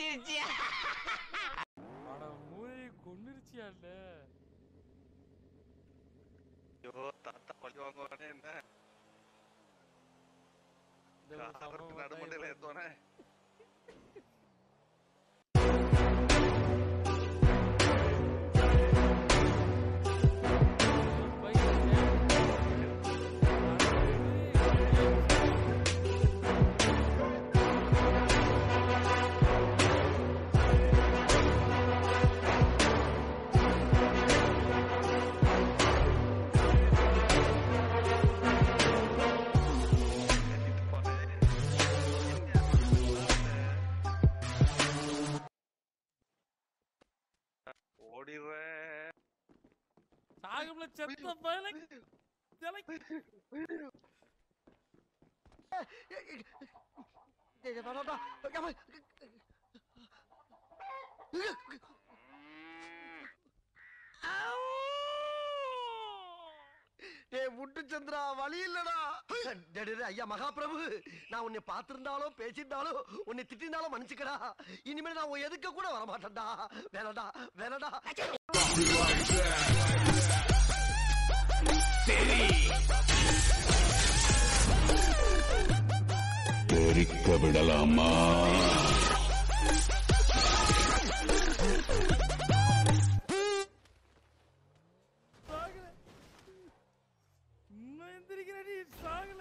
ஓட்டிருச்சு அட மூளையை கொன்னுருச்சியால ஐயோ தாத்தா பழி வாங்குவானே என்ன இந்த ஒரு காவருக்கு சம்பவம் நடுமண்டையில தான் ஏத்துவானே ஏத்திட்டு போனே ஓடிடுறேன் சாகும்ல செத்த பயல டேய் முட்டு சந்திரா வழி இல்லடா டேய், டேய், டேய், ஐயா மகாபிரபு நான் உன்னை பார்த்திருந்தாலும் பேசியிருந்தாலும் உன்னை திட்டிருந்தாலும் மன்னிச்சுக்கடா இனிமேல் நான் உன் எதுக்க கூட வர மாட்டேன்டா வேணடா வேணடா தெரிக்க விடலாமா சாகல இன்னும் எந்திரிக்கிற நீ சாகல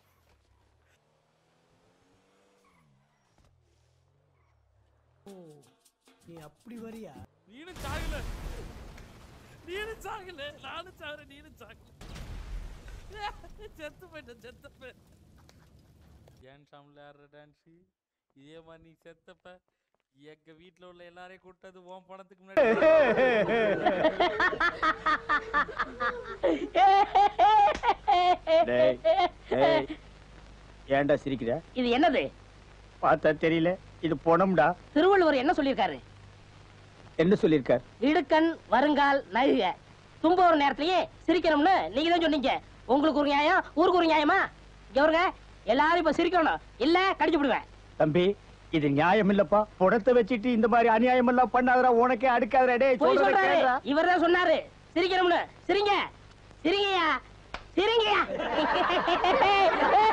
நீ அப்படி வரியா நீனும் சாகல நீனும் சாகல நானும் சாகுறேன் நீனும் சாகல செத்து போயிட்டேன் செத்து போயிட்டேன் ஏன் சாமில் ஆடுற டான்ஸு இதே மாதிரி நீ செத்தப்ப எங்க வீட்ல உள்ள எல்லாரையும் கூட்டது உன் பணத்துக்கு முன்னாடி ஏன்டா சிரிக்கிற இது என்னது பார்த்தா தெரியல இது பொணம்டா திருவள்ளுவர் என்ன சொல்லியிருக்காரு என்ன சொல்லியிருக்கார் இடுக்கண் வருங்கால் நகுக தும்ப ஒரு நேரத்திலேயே சிரிக்கணும்னு நீங்க தான் சொன்னீங்க உங்களுக்கு ஒரு நியாயம் ஊருக்கு ஒரு நியாயமா இங்க வருங்க எல்லாரும் இப்ப சிரிக்கணும் இல்ல கடிச்சு விடுவேன் தம்பி இது நியாயம் இல்லப்பா புடத்தை வச்சுட்டு இந்த மாதிரி அநியாயம் எல்லாம் பண்ணாதடா உனக்கே அடுக்காதடா டேய் போய் சொல்றத சொல்றாரு கேளுடா. இவர் தான் சொன்னாரு சிரிக்கணும்னு சிரிங்க சிரிங்கயா சிரிங்கயா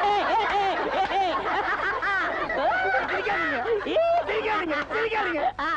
சிரிக்காதீங்க சிரிக்காதீங்க சிரிக்காதீங்க